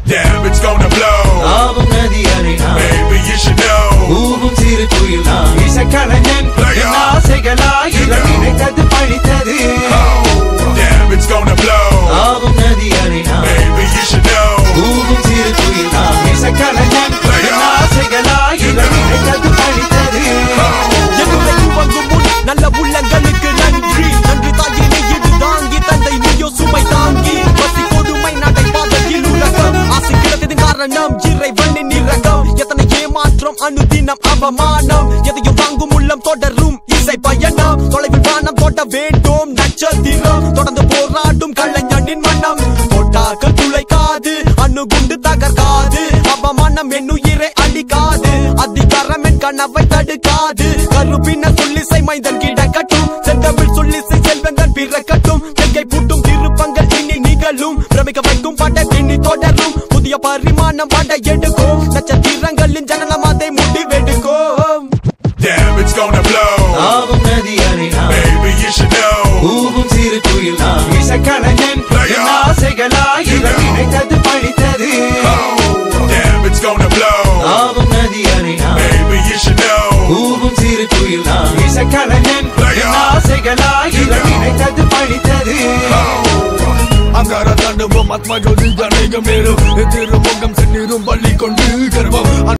Damn, it's gonna blow. ஆவும் நதி அலைனா Baby, you should know. ஊவும் சிறு குயில் நான் இசைக்கலைஞன் என் ஆசைகளா இளம் நினைத்தது பழித்தது Oh, damn, it's gonna blow. ஆவும் நதி அலைனா Baby, you should know. ஊவும் சிறு குயில் நான் இசைக்கலைஞன் என் ஆசைகளா இளம் நினைத்தது பழித்தது என்னுடைய துவங்கும் முன் நல்ல உள்ளங்களுக்கு நன்றி நன்றி தாங்கி நீ இது தாங்கி தந்தை நீயோ சுமை தாங்கி பசி கொடுமை நடை பாதையில் உலகம் ஆசை கிடந்ததின் காரணம் இறைவனின் இரக்கம் எத்தனை ஏமாற்றம் அனுதினம் அவமானம் எதையும் வாங்கும் உள்ளம் தொடரும் இசை பயணம் தொலைவில் வானம் தொட்ட வேண்டும் நட்சத்திரம் தொடர்ந்து போராடும் கலைஞனின் மனம் தொட்டாக்கள் துளைக்காது அணுகுண்டு தகர்க்காது அவமானம் என் உயிரை அழிக்காது அதிகாரம் என் கனவை தடுக்காது கருப்பின சொல்லிசை மைந்தன் கிடக்கட்டும் செந்தமிழ் சொல்லிசை செல்வந்தன் பிறக்கட்டும் தெங்கை பூட்டும் திருப்பங்கள் இனி நிகழும் பிரமிக்க வைக்கும் பட இனி தொடரும் புதிய பரிமாணம் பட எடுக்கும் நட்சத்திரங்களின் ஜனனம் அதை முடிவெடுக்கும் Damn, it's gonna blow. ஆவும் நதி அலைனா Baby, you should know. ஊவும் சிறு குயில் நான் இசைக்கலைஞன் என் ஆசைகளா இளம் நினைத்தது பழித்தது Oh, damn, it's gonna blow. ஆவும் நதி அலைனா Baby, you should know. ஊவும் சிறு குயில் நான் இசைக்கலைஞன் என் ஆசைகளா இளம் நினைத்தது பழித்தது அங்கார தாண்டவம் ஆத்மஜோதி ஜனேகம் நேரும் திருமுகம் செந்நீரும் பள்ளி கொண்டு கர்வம்